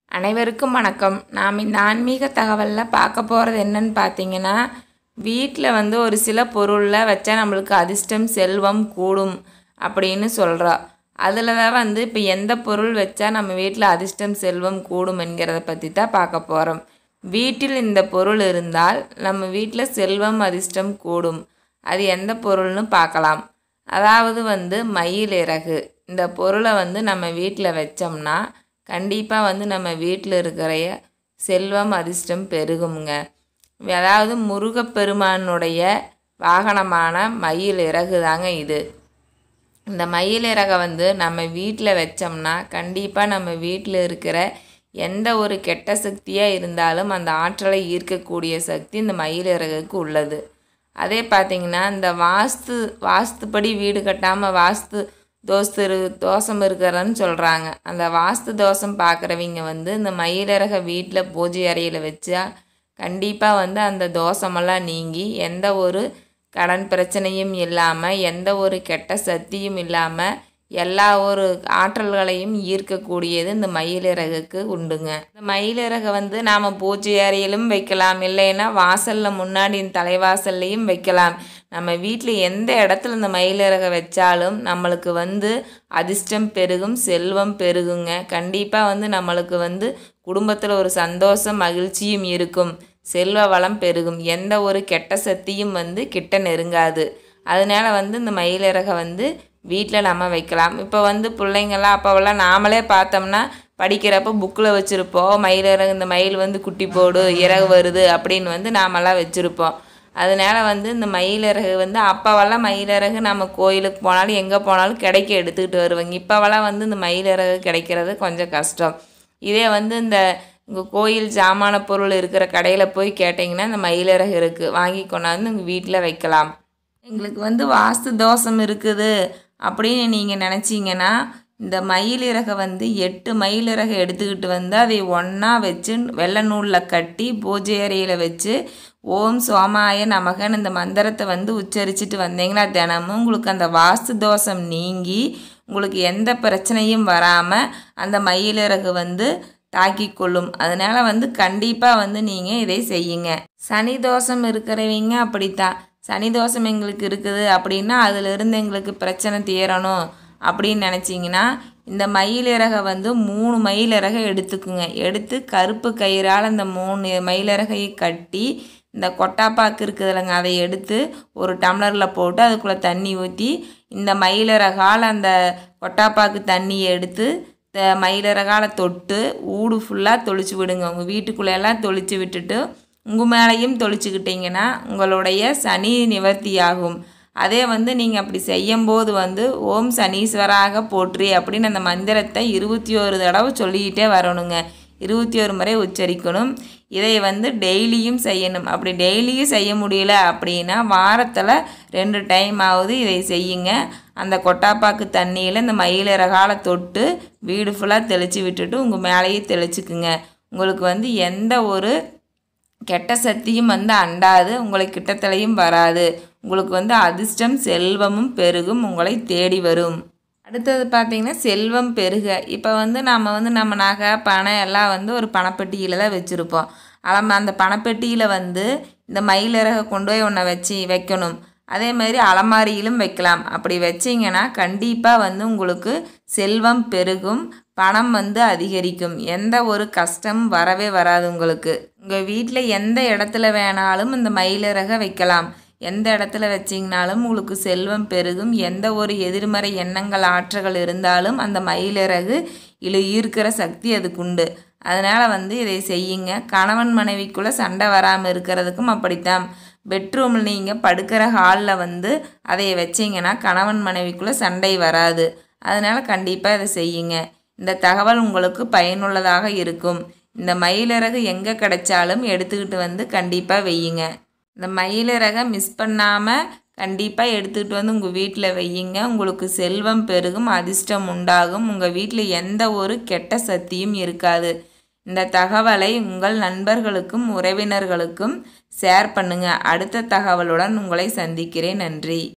அனைவருக்கும் வணக்கம் நாம் இந்த ஆன்மீக தகவலில் பார்க்க போகிறது என்னன்னு பார்த்தீங்கன்னா வீட்டில் வந்து ஒரு சில பொருளில் வச்சா நம்மளுக்கு அதிர்ஷ்டம் செல்வம் கூடும் அப்படின்னு சொல்கிறோம் அதில் தான் வந்து இப்போ எந்த பொருள் வச்சா நம்ம வீட்டில் அதிர்ஷ்டம் செல்வம் கூடும் என்கிறத பற்றி தான் பார்க்க போகிறோம் வீட்டில் இந்த பொருள் இருந்தால் நம்ம வீட்டில் செல்வம் அதிர்ஷ்டம் கூடும் அது எந்த பொருள்னு பார்க்கலாம் அதாவது வந்து மயில் இறகு இந்த பொருளை வந்து நம்ம வீட்டில் வச்சோம்னா கண்டிப்பாக வந்து நம்ம வீட்டில் இருக்கிற செல்வம் அதிர்ஷ்டம் பெருகுங்க அதாவது முருகப்பெருமானுடைய வாகனமான மயில் இறகு தாங்க இது இந்த மயில் இறகை வந்து நம்ம வீட்டில் வச்சோம்னா கண்டிப்பாக நம்ம வீட்டில் இருக்கிற எந்த ஒரு கெட்ட சக்தியாக இருந்தாலும் அந்த ஆற்றலை ஈர்க்கக்கூடிய சக்தி இந்த மயில் இறகுக்கு உள்ளது அதே பார்த்திங்கன்னா இந்த வாஸ்து வாஸ்துப்படி வீடு கட்டாமல் வாஸ்து தோஸ்து இரு தோஷம் இருக்கிறன்னு சொல்கிறாங்க அந்த வாஸ்து தோஷம் பார்க்குறவங்க வந்து இந்த மயிலிறக வீட்டில் பூஜை அறையில் வச்சா கண்டிப்பாக வந்து அந்த தோஷமெல்லாம் நீங்கி எந்த ஒரு கடன் பிரச்சனையும் இல்லாமல் எந்த ஒரு கெட்ட சக்தியும் இல்லாமல் எல்லா ஒரு ஆற்றல்களையும் ஈர்க்கக்கூடியது இந்த மயிலிறகுக்கு உண்டுங்க இந்த மயிலிறகை வந்து நாம் பூஜை அறையிலும் வைக்கலாம் இல்லைன்னா வாசலில் முன்னாடி தலைவாசல்லையும் வைக்கலாம் நம்ம வீட்டில் எந்த இடத்துல இந்த மயிலிறகை வச்சாலும் நம்மளுக்கு வந்து அதிர்ஷ்டம் பெருகும் செல்வம் பெருகுங்க கண்டிப்பாக வந்து நம்மளுக்கு வந்து குடும்பத்தில் ஒரு சந்தோஷம் மகிழ்ச்சியும் இருக்கும் செல்வ வளம் பெருகும் எந்த ஒரு கெட்ட சக்தியும் வந்து கிட்ட நெருங்காது அதனால வந்து இந்த மயிலிறகை வந்து வீட்டில் நம்ம வைக்கலாம் இப்போ வந்து பிள்ளைங்கள்லாம் அப்போவெல்லாம் நாமளே பார்த்தோம்னா படிக்கிறப்ப புக்கில் வச்சுருப்போம் மயில் இறகு இந்த மயில் வந்து குட்டி போடு இறகு வருது அப்படின்னு வந்து நாமெல்லாம் வச்சுருப்போம் அதனால வந்து இந்த மயிலிறகு வந்து அப்போவெல்லாம் மயிலிறகு நம்ம கோயிலுக்கு போனாலும் எங்கே போனாலும் கிடைக்க எடுத்துக்கிட்டு வருவாங்க இப்போவெல்லாம் வந்து இந்த மயிலிறகு கிடைக்கிறது கொஞ்சம் கஷ்டம் இதே வந்து இந்த உங்கள் கோயில் ஜாமான பொருள் இருக்கிற கடையில் போய் கேட்டிங்கன்னா இந்த மயிலிறகு இருக்குது வாங்கி கொண்டாந்து உங்கள் வீட்டில் வைக்கலாம் எங்களுக்கு வந்து வாஸ்து தோஷம் இருக்குது அப்படின்னு நீங்கள் நினச்சிங்கன்னா இந்த மயிலிறகை வந்து எட்டு மயிலிறகை எடுத்துக்கிட்டு வந்து அதை ஒன்றா வச்சு வெள்ளை நூலில் கட்டி பூஜை அறையில் வச்சு ஓம் சோமாய நமகன் இந்த மந்திரத்தை வந்து உச்சரிச்சுட்டு வந்தீங்கன்னா தினமும் உங்களுக்கு அந்த வாஸ்து தோஷம் நீங்கி உங்களுக்கு எந்த பிரச்சனையும் வராமல் அந்த மயிலிறகு வந்து தாக்கி கொள்ளும் அதனால் வந்து கண்டிப்பாக வந்து நீங்கள் இதை செய்யுங்க சனி தோஷம் இருக்கிறவங்க அப்படித்தான் சனி தோஷம் எங்களுக்கு இருக்குது அப்படின்னா அதிலிருந்து எங்களுக்கு பிரச்சனை தீரணும் அப்படின்னு நினச்சிங்கன்னா இந்த மயிலிறகை வந்து மூணு மயிலிறகை எடுத்துக்குங்க எடுத்து கருப்பு கயிறால் இந்த மூணு மயிலிறகையை கட்டி இந்த கொட்டாப்பாக்கு இருக்குதுலங்க அதை எடுத்து ஒரு டம்ளரில் போட்டு அதுக்குள்ளே தண்ணி ஊற்றி இந்த மயிலிறகால் அந்த கொட்டாப்பாக்கு தண்ணியை எடுத்து த மயிலிறகால தொட்டு ஊடு ஃபுல்லாக தொளிச்சு விடுங்க உங்கள் வீட்டுக்குள்ளெல்லாம் தொளிச்சு விட்டுட்டு உங்கள் மேலேயும் தொளிச்சுக்கிட்டிங்கன்னா உங்களுடைய சனி நிவர்த்தியாகும் அதே வந்து நீங்கள் அப்படி செய்யும்போது வந்து ஓம் சனீஸ்வராக போற்றி அப்படின்னு அந்த மந்திரத்தை இருபத்தி ஒரு தடவை சொல்லிக்கிட்டே வரணுங்க இருபத்தி ஒரு முறை உச்சரிக்கணும் இதை வந்து டெய்லியும் செய்யணும் அப்படி டெய்லியும் செய்ய முடியல அப்படின்னா வாரத்தில் ரெண்டு டைம் ஆகுது இதை செய்யுங்க அந்த கொட்டாப்பாக்கு தண்ணியில் இந்த மயிலிறகால தொட்டு வீடு ஃபுல்லாக தெளித்து விட்டுட்டு உங்கள் மேலேயே தெளிச்சுக்குங்க உங்களுக்கு வந்து எந்த ஒரு கெட்ட சக்தியும் வந்து அண்டாது உங்களுக்கு கிட்டத்தலையும் வராது உங்களுக்கு வந்து அதிர்ஷ்டம் செல்வமும் பெருகும் உங்களை தேடி வரும் அடுத்தது பார்த்திங்கன்னா செல்வம் பெருக இப்போ வந்து நம்ம வந்து நம்ம நகை பணம் எல்லாம் வந்து ஒரு பணப்பெட்டியில் தான் வச்சுருப்போம் நம்ம அந்த பணப்பெட்டியில் வந்து இந்த மயிலிறகை கொண்டு போய் ஒன்றை வச்சு வைக்கணும் அதே மாதிரி அலமாரியிலும் வைக்கலாம் அப்படி வச்சிங்கன்னா கண்டிப்பாக வந்து உங்களுக்கு செல்வம் பெருகும் பணம் வந்து அதிகரிக்கும் எந்த ஒரு கஷ்டம் வரவே வராது உங்களுக்கு உங்கள் வீட்டில் எந்த இடத்துல வேணாலும் இந்த மயிலிறகை வைக்கலாம் எந்த இடத்துல வச்சிங்கனாலும் உங்களுக்கு செல்வம் பெருகும் எந்த ஒரு எதிர்மறை எண்ணங்கள் ஆற்றல்கள் இருந்தாலும் அந்த மயிலிறகு இழு ஈர்க்கிற சக்தி அதுக்கு உண்டு அதனால் வந்து இதை செய்யுங்க கணவன் மனைவிக்குள்ளே சண்டை வராமல் இருக்கிறதுக்கும் அப்படித்தான் பெட்ரூமில் நீங்கள் படுக்கிற ஹாலில் வந்து அதை வச்சிங்கன்னா கணவன் மனைவிக்குள்ளே சண்டை வராது அதனால் கண்டிப்பாக இதை செய்யுங்க இந்த தகவல் உங்களுக்கு பயனுள்ளதாக இருக்கும் இந்த மயிலிறகு எங்கே கிடைச்சாலும் எடுத்துக்கிட்டு வந்து கண்டிப்பாக வையுங்க இந்த மயிலிறகை மிஸ் பண்ணாமல் கண்டிப்பாக எடுத்துக்கிட்டு வந்து உங்கள் வீட்டில் வையுங்க உங்களுக்கு செல்வம் பெருகும் அதிர்ஷ்டம் உண்டாகும் உங்கள் வீட்டில் எந்த ஒரு கெட்ட சக்தியும் இருக்காது இந்த தகவலை உங்கள் நண்பர்களுக்கும் உறவினர்களுக்கும் ஷேர் பண்ணுங்கள் அடுத்த தகவலுடன் உங்களை சந்திக்கிறேன் நன்றி